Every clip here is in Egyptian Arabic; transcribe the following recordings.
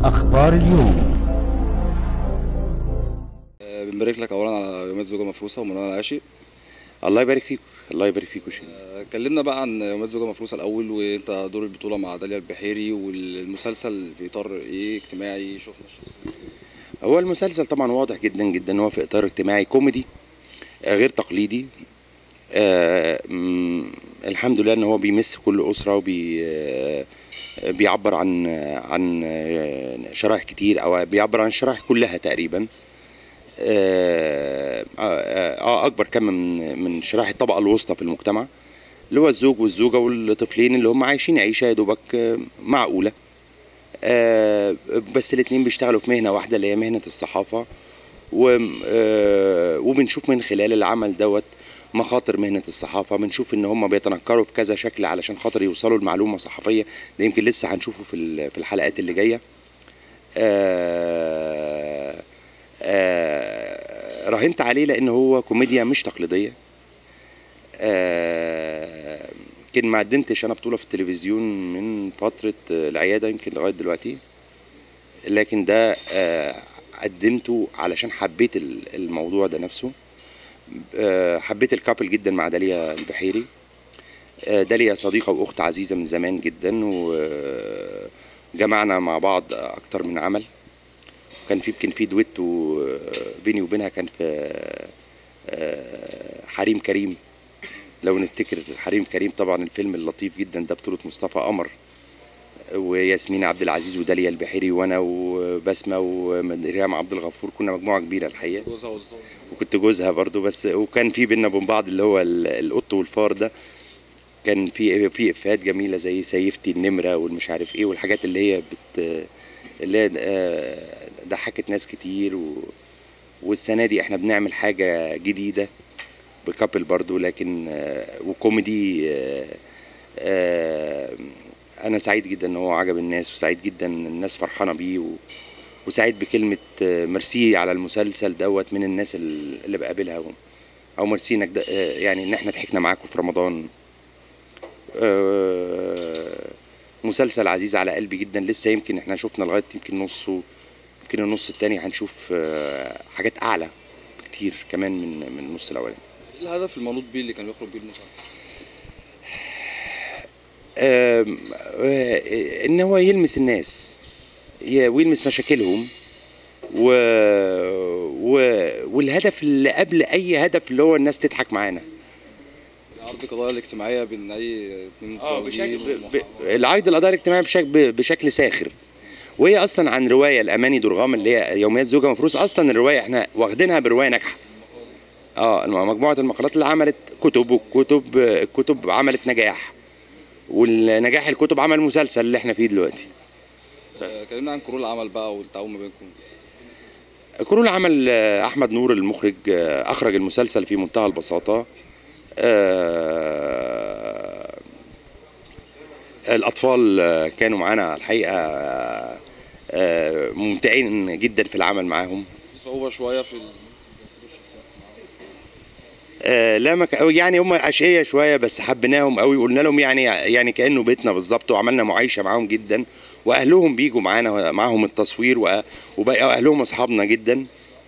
أخبار اليوم آه، بنبارك لك اولا على يوميات زوجة مفروسة ومنى العاشي الله يبارك فيكم الله يبارك فيكم شيء آه، كلمنا بقى عن يوميات زوجة مفروسة الاول وانت دور البطولة مع داليا البحيري والمسلسل في اطار ايه اجتماعي شفنا الشخصية هو المسلسل طبعا واضح جدا جدا ان هو في اطار اجتماعي كوميدي آه، غير تقليدي آه مم، الحمد لله ان هو بيمس كل اسره وبي آه، بيعبر عن عن آه، شرائح كتير او بيعبر عن الشرائح كلها تقريبا آه آه، آه، اكبر كم من من شرائح الطبقه الوسطى في المجتمع اللي هو الزوج والزوجه والطفلين اللي هم عايشين عيشه يا دوبك آه، معقوله آه، بس الاتنين بيشتغلوا في مهنة واحدة اللي هي مهنة الصحافة و آه، وبنشوف من خلال العمل دوت مخاطر مهنة الصحافة بنشوف ان هم بيتنكروا في كذا شكل علشان خاطر يوصلوا لمعلومة صحفية ده يمكن لسه هنشوفه في ال- في الحلقات اللي جاية آه، آه، راهنت عليه لان هو كوميديا مش تقليدية آه، يمكن ما قدمتش انا بطولة في التلفزيون من فترة آه، العيادة يمكن لغاية دلوقتي لكن ده آه، قدمته علشان حبيت ال- الموضوع ده نفسه آه، حبيت الكابل جدا مع داليا البحيري آه، داليا صديقة وأخت عزيزة من زمان جدا وجمعنا مع بعض أكتر من عمل كان في يمكن في دويتو آه، بيني وبينها كان في آه، حريم كريم لو نفتكر حريم كريم طبعا الفيلم اللطيف جدا ده بطولة مصطفى قمر وياسمين عبد العزيز وداليا البحيري وانا وبسمه وريهام عبد الغفور كنا مجموعه كبيره الحقيقه جوزها والزوج وكنت جوزها برضو بس وكان في بينا وبين بعض اللي هو ال- القط والفار ده كان في في افيهات جميله زي سيفتي النمره والمش عارف ايه والحاجات اللي هي بت اللي هي آه، ضحكت ناس كتير و والسنه دي احنا بنعمل حاجه جديده بكابل برضو لكن آه، وكوميدي آه، آه، انا سعيد جدا ان هو عجب الناس وسعيد جدا ان الناس فرحانه بيه و... وسعيد بكلمه آه، ميرسي على المسلسل دوت من الناس ال- اللي بقابلها و... او ميرسي انك د- آه، يعني ان احنا ضحكنا معاكم في رمضان آه، مسلسل عزيز على قلبي جدا لسه يمكن احنا شفنا لغايه يمكن نصه يمكن النص التاني هنشوف آه، حاجات اعلى كتير كمان من من النص الاولاني ايه الهدف المنوط بيه اللي كان بيخرج بيه المسلسل آم، آه، ان هو يلمس الناس ي- ويلمس مشاكلهم و... و... والهدف اللي قبل اي هدف اللي هو الناس تضحك معانا عرض القضايا الاجتماعية بين اي اتنين اه متزوجين بشكل ب... ومحاورة. ب... العائد القضايا الاجتماعيه بشكل ب... بشكل ساخر وهي اصلا عن روايه الاماني درغام اللي هي يوميات زوجة مفروس اصلا الروايه احنا واخدينها بروايه ناجحه اه مجموعه المقالات اللي عملت كتب والكتب الكتب عملت نجاح والنجاح الكتب عمل مسلسل اللي احنا فيه دلوقتي آه، كلمنا عن كرو العمل بقى والتعاون ما بينكم كرول عمل آه، احمد نور المخرج آه، اخرج المسلسل في منتهى البساطه آه، الاطفال آه، كانوا معانا الحقيقه آه، آه، ممتعين جدا في العمل معاهم صعوبة شوية في ال... آه، لا ما ك- يعني هم اشقية شويه بس حبيناهم قوي وقلنا لهم يعني يعني كانه بيتنا بالظبط وعملنا معايشه معاهم جدا واهلهم بيجوا معانا معاهم التصوير وأ- وبقى اهلهم اصحابنا جدا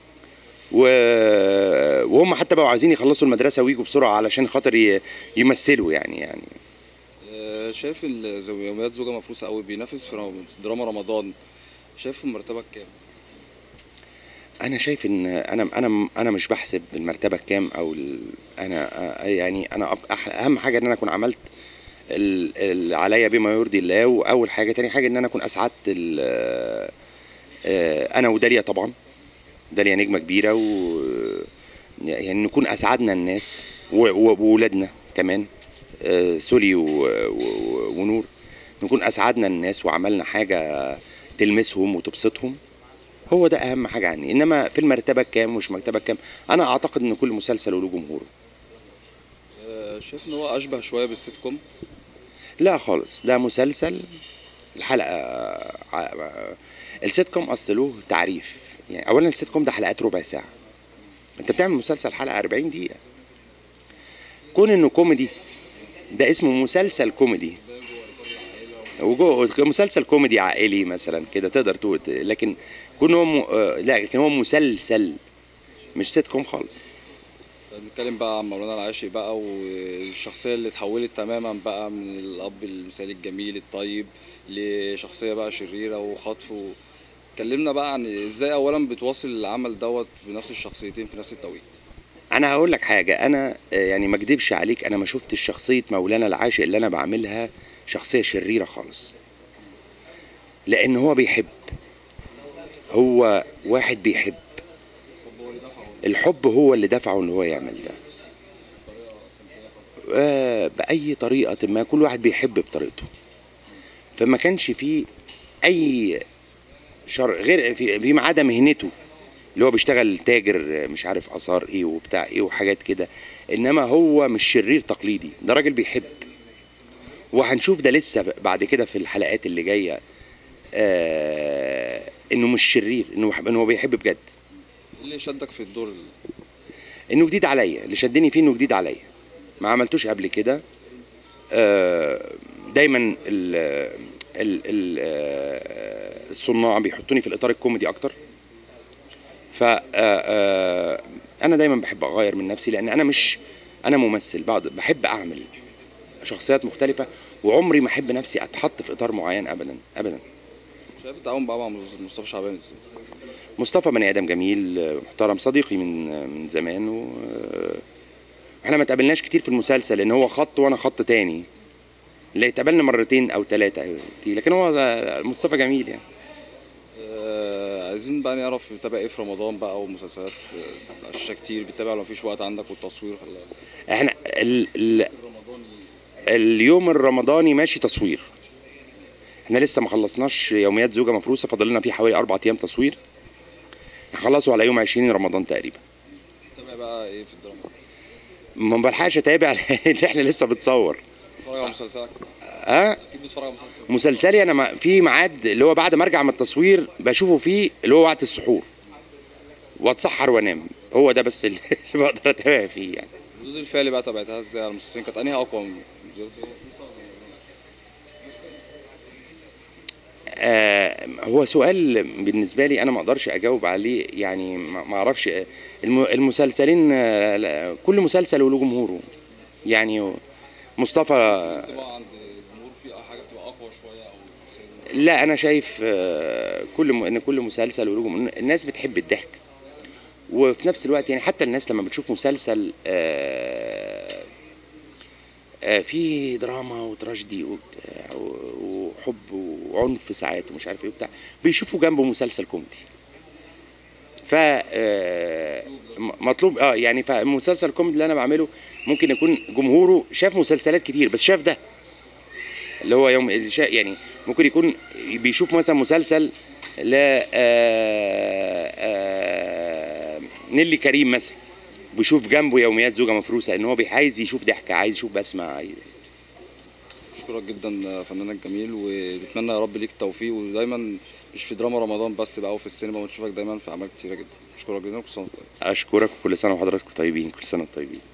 و- وهم حتى بقوا عايزين يخلصوا المدرسه ويجوا بسرعه علشان خاطر ي- يمثلوا يعني يعني آه، شايف ال- زو- يوميات زوجة مفروسة قوي بينافس في رم- دراما رمضان شايف في مرتبك كام؟ انا شايف ان انا انا انا مش بحسب المرتبه كام او ال- انا آه، يعني انا أب- أح- اهم حاجه ان انا اكون عملت ال- اللي عليا بما يرضي الله واول حاجه تاني حاجه ان انا اكون اسعدت ال- آه، آه، انا وداليا طبعا داليا نجمه كبيره و يعني نكون اسعدنا الناس و- و- وولادنا كمان آه، سولي و- و- ونور نكون اسعدنا الناس وعملنا حاجه تلمسهم وتبسطهم هو ده اهم حاجه عني انما في المرتبه كام مش مرتبه كام انا اعتقد ان كل مسلسل له جمهوره آه، شايف ان هو اشبه شوية بالسيت كوم لا خالص ده مسلسل الحلقه ع- السيت كوم اصل له تعريف يعني اولا السيت كوم ده حلقات ربع ساعه انت بتعمل مسلسل حلقه 40 دقيقه كون انه كوميدي ده اسمه مسلسل كوميدي وجو مسلسل كوميدي عائلي مثلا كده تقدر تقول لكن كون هو م... آه، لا لكن هو مسلسل مش سيت كوم خالص بنتكلم بقى عن مولانا العاشق بقى والشخصية اللي اتحولت تماما بقى من الأب المثالي الجميل الطيب لشخصية بقى شريرة وخطف و... اتكلمنا بقى عن ازاي اولا بتواصل العمل دوت بنفس الشخصيتين في نفس التوقيت انا هقول لك حاجه انا آه، يعني ما اكدبش عليك انا ما شفتش شخصيه مولانا العاشق اللي انا بعملها شخصيه شريره خالص لان هو بيحب هو واحد بيحب الحب هو اللي دفعه ان هو يعمل ده آه، باي طريقه ما كل واحد بيحب بطريقته فما كانش فيه اي شر غير في فيما عدا مهنته اللي هو بيشتغل تاجر مش عارف اثار ايه وبتاع ايه وحاجات كده انما هو مش شرير تقليدي ده راجل بيحب وهنشوف ده لسه بعد كده في الحلقات اللي جايه آه انه مش شرير انه انه هو بيحب بجد إيه اللي شدك في الدور ال- انه جديد عليا اللي شدني فيه انه جديد عليا ما عملتوش قبل كده آه، دايما ال ال ال آه، الصناع بيحطوني في الاطار الكوميدي اكتر ف آه، آه، انا دايما بحب اغير من نفسي لان انا مش انا ممثل بعض بحب اعمل شخصيات مختلفه وعمري ما احب نفسي اتحط في اطار معين ابدا ابدا شايف التعاون بقى مع مصطفى شعبان ازاي مصطفى بني ادم جميل آه، محترم صديقي من آه، من زمان و آه، احنا ما اتقابلناش كتير في المسلسل لان هو خط وانا خط تاني اللي اتقابلنا مرتين او ثلاثه لكن هو آه، مصطفى جميل يعني آه عايزين بقى نعرف بتابع ايه في رمضان بقى ومسلسلات آه، على الشاشة كتير بتتابع ولا مفيش وقت عندك والتصوير ولا احنا ال ال اليوم الرمضاني ماشي تصوير احنا لسه ما خلصناش يوميات زوجة مفروسة فاضل لنا فيه حوالي أربع أيام تصوير هنخلصوا على يوم 20 رمضان تقريبا بتتابع بقى ايه في الدراما ما بلحقش اتابع لان احنا لسه بتصور بتتفرج على مسلسلك اه اكيد بتتفرج على مسلسل مسلسلي انا ما- في ميعاد اللي هو بعد ما ارجع من التصوير بشوفه فيه اللي هو وقت السحور واتسحر وانام هو ده بس اللي بقدر اتابع فيه يعني ردود الفعل بقى تابعتها ازاي على المسلسلين كانت انهي اقوى من زيادة زيادة فيصل ولا آه هو سؤال بالنسبه لي انا ما اقدرش اجاوب عليه يعني ما ما اعرفش آه، الم- المسلسلين آه، لا، كل مسلسل وله جمهوره يعني مصطفى بتبقى عند الجمهور في حاجه بتبقى اقوى شويه او سيد- لا انا شايف آه، كل م... ان كل مسلسل وله جمهور. الناس بتحب الضحك وفي نفس الوقت يعني حتى الناس لما بتشوف مسلسل آه، آه، فيه دراما وتراجيدي وبتاع و- وحب وعنف ساعات ومش عارف ايه وبتاع بيشوفوا جنبه مسلسل كوميدي ف آه، م- مطلوب اه يعني فالمسلسل الكوميدي اللي انا بعمله ممكن يكون جمهوره شاف مسلسلات كتير بس شاف ده اللي هو يوم اللي شا- يعني ممكن يكون بيشوف مثلا مسلسل ل آه، آه، نيلي كريم مثلا بيشوف جنبه يوميات زوجة مفروسة ان هو بي- عايز يشوف ضحكة عايز يشوف بسمة عايز بشكرك جدا فنانك جميل ونتمنى يا رب ليك التوفيق ودايما مش في دراما رمضان بس بقى وفي السينما ونشوفك دايما في اعمال كتيره جدا بشكرك جدا وكل سنه وانت طيب اشكرك وكل سنة وحضراتكم طيبين كل سنة وانتم طيبين